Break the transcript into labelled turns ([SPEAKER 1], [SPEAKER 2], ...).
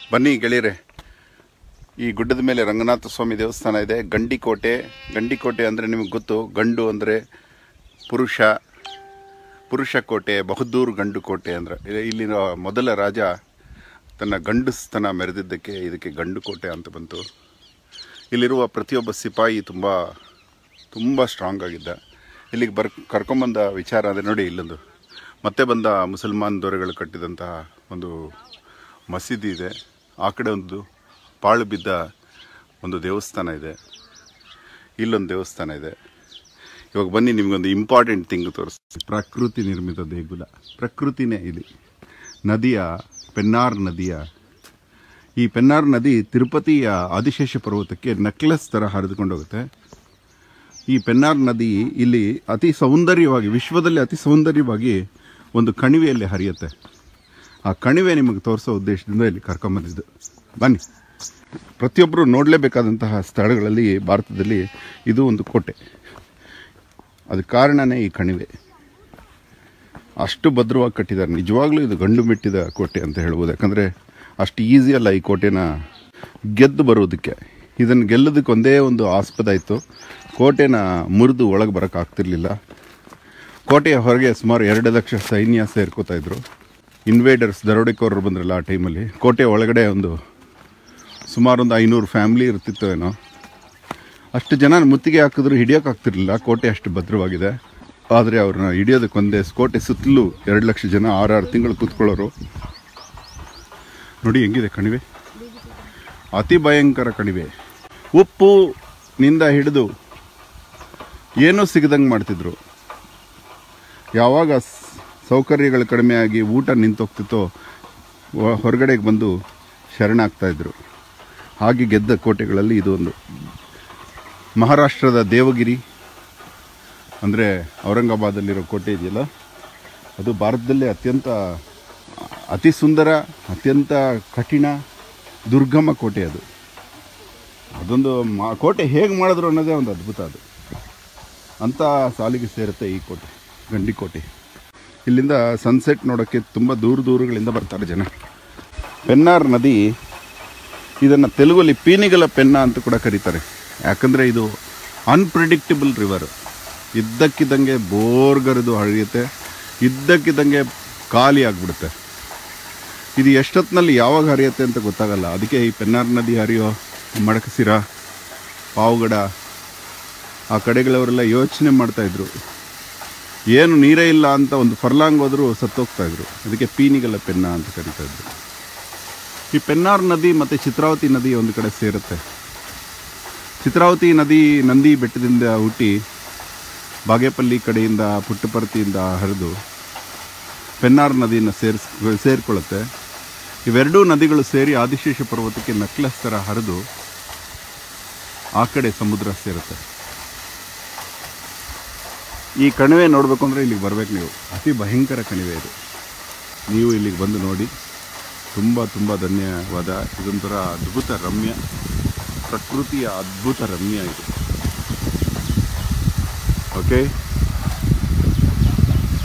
[SPEAKER 1] ಬನ್ನಿ ಗೆಳೆಯರೆ ಈ ಗುಡ್ಡದ ಮೇಲೆ ರಂಗನಾಥ ಸ್ವಾಮಿ ದೇವಸ್ಥಾನ ಇದೆ ಗಂಡಿಕೋಟೆ ಗಂಡಿಕೋಟೆ ಅಂದರೆ ನಿಮಗೆ ಗೊತ್ತು ಗಂಡು ಅಂದರೆ ಪುರುಷ ಪುರುಷ ಕೋಟೆ ಬಹುದೂರು ಗಂಡು ಕೋಟೆ ಅಂದರೆ ಇಲ್ಲಿನ ಮೊದಲ ರಾಜ ತನ್ನ ಗಂಡಸ್ತನ ಮೆರೆದಿದ್ದಕ್ಕೆ ಇದಕ್ಕೆ ಗಂಡು ಕೋಟೆ ಅಂತ ಬಂತು ಇಲ್ಲಿರುವ ಪ್ರತಿಯೊಬ್ಬ ಸಿಪಾಯಿ ತುಂಬ ತುಂಬ ಸ್ಟ್ರಾಂಗ್ ಆಗಿದ್ದ ಇಲ್ಲಿಗೆ ಬರ್ ಕರ್ಕೊಂಬಂದ ವಿಚಾರ ಅಂದರೆ ನೋಡಿ ಇಲ್ಲೊಂದು ಮತ್ತೆ ಬಂದ ಮುಸಲ್ಮಾನ್ ದೊರೆಗಳು ಕಟ್ಟಿದಂತಹ ಒಂದು ಮಸೀದಿ ಇದೆ ಆ ಕಡೆ ಒಂದು ಪಾಳು ಬಿದ್ದ ಒಂದು ದೇವಸ್ಥಾನ ಇದೆ ಇಲ್ಲೊಂದು ದೇವಸ್ಥಾನ ಇದೆ ಇವಾಗ ಬನ್ನಿ ನಿಮಗೊಂದು ಇಂಪಾರ್ಟೆಂಟ್ ಥಿಂಗ್ ತೋರಿಸ್ತೀನಿ ಪ್ರಕೃತಿ ನಿರ್ಮಿತ ದೇಗುಲ ಪ್ರಕೃತಿನೇ ಇಲ್ಲಿ ನದಿಯ ಪೆನ್ನಾರ್ ನದಿಯ ಈ ಪೆನ್ನಾರ್ ನದಿ ತಿರುಪತಿಯ ಆದಿಶೇಷ ಪರ್ವತಕ್ಕೆ ನೆಕ್ಲೆಸ್ ಥರ ಹರಿದುಕೊಂಡು ಹೋಗುತ್ತೆ ಈ ಪೆನ್ನಾರ್ ನದಿ ಇಲ್ಲಿ ಅತಿ ಸೌಂದರ್ಯವಾಗಿ ವಿಶ್ವದಲ್ಲಿ ಅತಿ ಸೌಂದರ್ಯವಾಗಿ ಒಂದು ಕಣಿವೆಯಲ್ಲಿ ಹರಿಯುತ್ತೆ ಆ ಕಣಿವೆ ನಿಮಗೆ ತೋರಿಸೋ ಉದ್ದೇಶದಿಂದ ಇಲ್ಲಿ ಕರ್ಕೊಂಬಂದಿದ್ದು ಬನ್ನಿ ಪ್ರತಿಯೊಬ್ಬರು ನೋಡಲೇಬೇಕಾದಂತಹ ಸ್ಥಳಗಳಲ್ಲಿ ಭಾರತದಲ್ಲಿ ಇದು ಒಂದು ಕೋಟೆ ಅದಕ್ಕೆ ಕಾರಣನೇ ಈ ಕಣಿವೆ ಅಷ್ಟು ಭದ್ರವಾಗಿ ಕಟ್ಟಿದ್ದಾರೆ ನಿಜವಾಗ್ಲೂ ಇದು ಗಂಡು ಮೆಟ್ಟಿದ ಕೋಟೆ ಅಂತ ಹೇಳ್ಬೋದು ಯಾಕಂದರೆ ಅಷ್ಟು ಈಸಿ ಅಲ್ಲ ಈ ಕೋಟೆನ ಗೆದ್ದು ಬರೋದಕ್ಕೆ ಇದನ್ನು ಗೆಲ್ಲೋದಕ್ಕೆ ಒಂದೇ ಒಂದು ಆಸ್ಪದ ಇತ್ತು ಕೋಟೆನ ಮುರಿದು ಒಳಗೆ ಬರೋಕ್ಕಾಗ್ತಿರ್ಲಿಲ್ಲ ಕೋಟೆಯ ಹೊರಗೆ ಸುಮಾರು ಎರಡು ಲಕ್ಷ ಸೈನ್ಯ ಸೇರ್ಕೋತಾ ಇದ್ರು ಇನ್ವೇಡರ್ಸ್ ದರೋಡೆಕೋರರು ಬಂದ್ರಲ್ಲ ಆ ಟೈಮಲ್ಲಿ ಕೋಟೆ ಒಳಗಡೆ ಒಂದು ಸುಮಾರು ಒಂದು ಐನೂರು ಫ್ಯಾಮ್ಲಿ ಇರ್ತಿತ್ತು ಏನೋ ಅಷ್ಟು ಜನ ಮುತ್ತಿಗೆ ಹಾಕಿದ್ರು ಹಿಡಿಯೋಕ್ಕಾಗ್ತಿರ್ಲಿಲ್ಲ ಕೋಟೆ ಅಷ್ಟು ಭದ್ರವಾಗಿದೆ ಆದರೆ ಅವ್ರನ್ನ ಹಿಡಿಯೋದಕ್ಕೊಂದೇ ಕೋಟೆ ಸುತ್ತಲೂ ಎರಡು ಲಕ್ಷ ಜನ ಆರಾರು ತಿಂಗಳು ಕೂತ್ಕೊಳ್ಳೋರು ನೋಡಿ ಹೆಂಗಿದೆ ಕಣಿವೆ ಅತಿ ಭಯಂಕರ ಕಣಿವೆ ಉಪ್ಪು ನಿಂದ ಹಿಡಿದು ಏನೂ ಸಿಗದಂಗೆ ಮಾಡ್ತಿದ್ರು ಯಾವಾಗ ಸ್- ಸೌಕರ್ಯಗಳು ಕಡಿಮೆಯಾಗಿ ಊಟ ನಿಂತೋಗ್ತಿತ್ತೋ ವ- ಹೊರಗಡೆಗೆ ಬಂದು ಶರಣಾಗ್ತಾಯಿದ್ರು ಹಾಗೆ ಗೆದ್ದ ಕೋಟೆಗಳಲ್ಲಿ ಇದು ಒಂದು ಮಹಾರಾಷ್ಟ್ರದ ದೇವಗಿರಿ ಅಂದರೆ ಔರಂಗಾಬಾದಲ್ಲಿರೋ ಕೋಟೆ ಇದೆಯಲ್ಲ ಅದು ಭಾರತದಲ್ಲೇ ಅತ್ಯಂತ ಅತಿ ಸುಂದರ ಅತ್ಯಂತ ಕಠಿಣ ದುರ್ಗಮ ಕೋಟೆ ಅದು ಅದೊಂದು ಮಾ ಕೋಟೆ ಹೇಗೆ ಮಾಡಿದ್ರು ಅನ್ನೋದೇ ಒಂದು ಅದ್ಭುತ ಅದು ಅಂಥ ಸಾಲಿಗೆ ಸೇರುತ್ತೆ ಈ ಕೋಟೆ ಗಂಡಿಕೋಟೆ ಇಲ್ಲಿಂದ ಸನ್ಸೆಟ್ ನೋಡೋಕ್ಕೆ ತುಂಬ ದೂರ ದೂರಗಳಿಂದ ಬರ್ತಾರೆ ಜನ ಪೆನ್ನಾರ್ ನದಿ ಇದನ್ನು ತೆಲುಗಲ್ಲಿ ಪೀನಿಗಲ ಪೆನ್ನ ಅಂತ ಕೂಡ ಕರೀತಾರೆ ಯಾಕಂದರೆ ಇದು ಅನ್ಪ್ರಿಡಿಕ್ಟಬಲ್ ರಿವರ್ ಇದ್ದಕ್ಕಿದ್ದಂಗೆ ಬೋರ್ಗರಿದು ಹರಿಯುತ್ತೆ ಇದ್ದಕ್ಕಿದ್ದಂಗೆ ಖಾಲಿ ಆಗಿಬಿಡುತ್ತೆ ಇದು ಎಷ್ಟೊತ್ತಿನಲ್ಲಿ ಯಾವಾಗ ಹರಿಯುತ್ತೆ ಅಂತ ಗೊತ್ತಾಗಲ್ಲ ಅದಕ್ಕೆ ಈ ಪೆನ್ನಾರ್ ನದಿ ಹರಿಯೋ ಮಡಕಸಿರ ಪಾವುಗಡ ಆ ಕಡೆಗಳವರೆಲ್ಲ ಯೋಚನೆ ಮಾಡ್ತಾಯಿದ್ರು ಏನು ನೀರೇ ಇಲ್ಲ ಅಂತ ಒಂದು ಫರ್ಲಾಂಗ್ ಹೋದರೂ ಸತ್ತೋಗ್ತಾಯಿದ್ರು ಅದಕ್ಕೆ ಪೀನಿಗಲ ಪೆನ್ನ ಅಂತ ಕರೀತಾ ಇದ್ರು ಈ ಪೆನ್ನಾರ್ ನದಿ ಮತ್ತು ಚಿತ್ರಾವತಿ ನದಿ ಒಂದು ಕಡೆ ಸೇರುತ್ತೆ ಚಿತ್ರಾವತಿ ನದಿ ನಂದಿ ಬೆಟ್ಟದಿಂದ ಹುಟ್ಟಿ ಬಾಗೇಪಲ್ಲಿ ಕಡೆಯಿಂದ ಪುಟ್ಟಪರ್ತಿಯಿಂದ ಹರಿದು ಪೆನ್ನಾರ್ ನದಿಯನ್ನು ಸೇರಿಸ್ ಸೇರಿಕೊಳ್ಳುತ್ತೆ ಇವೆರಡೂ ನದಿಗಳು ಸೇರಿ ಆದಿಶೇಷ ಪರ್ವತಕ್ಕೆ ನಕ್ಲೆಸ್ ಥರ ಹರಿದು ಆ ಕಡೆ ಸಮುದ್ರ ಸೇರುತ್ತೆ ಈ ಕಣಿವೆ ನೋಡಬೇಕು ಅಂದರೆ ಇಲ್ಲಿಗೆ ಬರಬೇಕು ನೀವು ಅತಿ ಭಯಂಕರ ಕಣಿವೆ ಇದು ನೀವು ಇಲ್ಲಿಗೆ ಬಂದು ನೋಡಿ ತುಂಬ ತುಂಬ ಧನ್ಯವಾದ ಇದೊಂಥರ ಅದ್ಭುತ ರಮ್ಯ ಪ್ರಕೃತಿಯ ಅದ್ಭುತ ರಮ್ಯ ಇದು ಓಕೆ